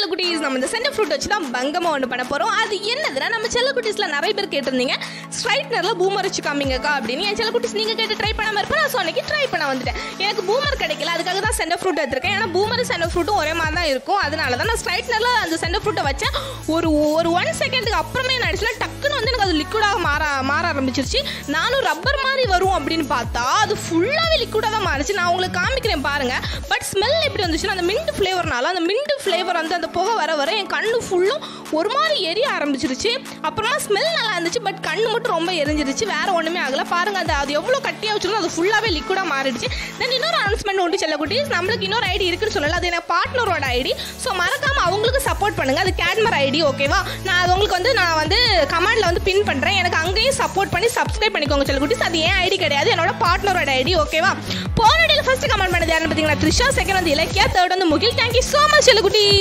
குட்டீஸ் நம்ம இந்த சென்டர் ஃப்ரூட் வச்சு தான் பங்கமாக ஒன்று பண்ண போகிறோம் அது என்னதுன்னா நம்ம செல்ல குட்டீஸில் நிறைய பேர் கேட்டிருந்தீங்க ஸ்ட்ரைட்னரில் பூமர் வச்சு காமிங்கக்கா அப்படின்னு என் செல்ல குட்டீஸ் நீங்கள் கேட்டு ட்ரை பண்ணாமல் இருப்பேன் நான் ஸோ அன்னைக்கு ட்ரை பண்ண வந்துட்டேன் எனக்கு பூமர் கிடைக்கல அதுக்காக தான் சென்டர் ஃப்ரூட் எடுத்திருக்கேன் ஏன்னா பூமர் சென்டர் ஃப்ரூட்டும் ஒரே மாதிரி தான் இருக்கும் அதனால தான் நான் ஸ்ட்ரைட்னரில் அந்த சென்டர் ஃப்ரூட்டை வச்சேன் ஒரு ஒரு ஒன் செகண்டுக்கு அப்புறமே நான் அடிச்சுல டக்குன்னு வந்து எனக்கு அது லிக்விடாக மாற மாற ஆரம்பிச்சிருச்சு நானும் ரப்பர் மாதிரி வரும் அப்படின்னு பார்த்தா அது ஃபுல்லாகவே லிக்விடாக தான் மாறிச்சு நான் உங்களுக்கு காமிக்கிறேன் பாருங்க பட் ஸ்மெல் எப்படி வந்துச்சுன்னா அந்த மின்ட் ஃப்ளேவர்னால அந்த மின்ட் ஃப்ளேவர் வந்து அந்த புகை வர வர என் கண்ணு ஃபுல்லும் ஒரு மாதிரி எரிய ஆரம்பிச்சிருச்சு அப்புறமா ஸ்மெல் நல்லா இருந்துச்சு பட் கண்ணு மட்டும் ரொம்ப எரிஞ்சிருச்சு வேற ஒன்றுமே ஆகல பாருங்க அது அது எவ்வளோ கட்டியாக வச்சிருந்தோ அது ஃபுல்லாகவே லிக்விடாக மாறிடுச்சு தென் இன்னொரு அனௌன்ஸ்மெண்ட் ஒன்று செல்ல குட்டீஸ் நம்மளுக்கு இன்னொரு ஐடி இருக்குன்னு சொல்லல அது எனக்கு பார்ட்னரோட ஐடி ஸோ மறக்காம அவங்களுக்கு சப்போர்ட் பண்ணுங்க அது கேட்மர் ஐடி ஓகேவா நான் அது உங்களுக்கு வந்து நான் வந்து கமெண்ட்ல வந்து பின் பண்றேன் எனக்கு அங்கேயும் சப்போர்ட் பண்ணி சப்ஸ்கிரைப் பண்ணிக்கோங்க செல்ல குட்டீஸ் அது ஏன் ஐடி கிடையாது என்னோட பார்ட்னரோட ஐடி ஓகேவா போன ஐடியில் ஃபர்ஸ்ட் கமெண்ட் பண்ணது யாருன்னு பார்த்தீங்கன்னா த்ரிஷா செகண்ட் வந்து இலக்கியா தேர்ட் வந்து முகில் தேங்க்யூ ஸோ மச் செல்ல குட்டீஸ்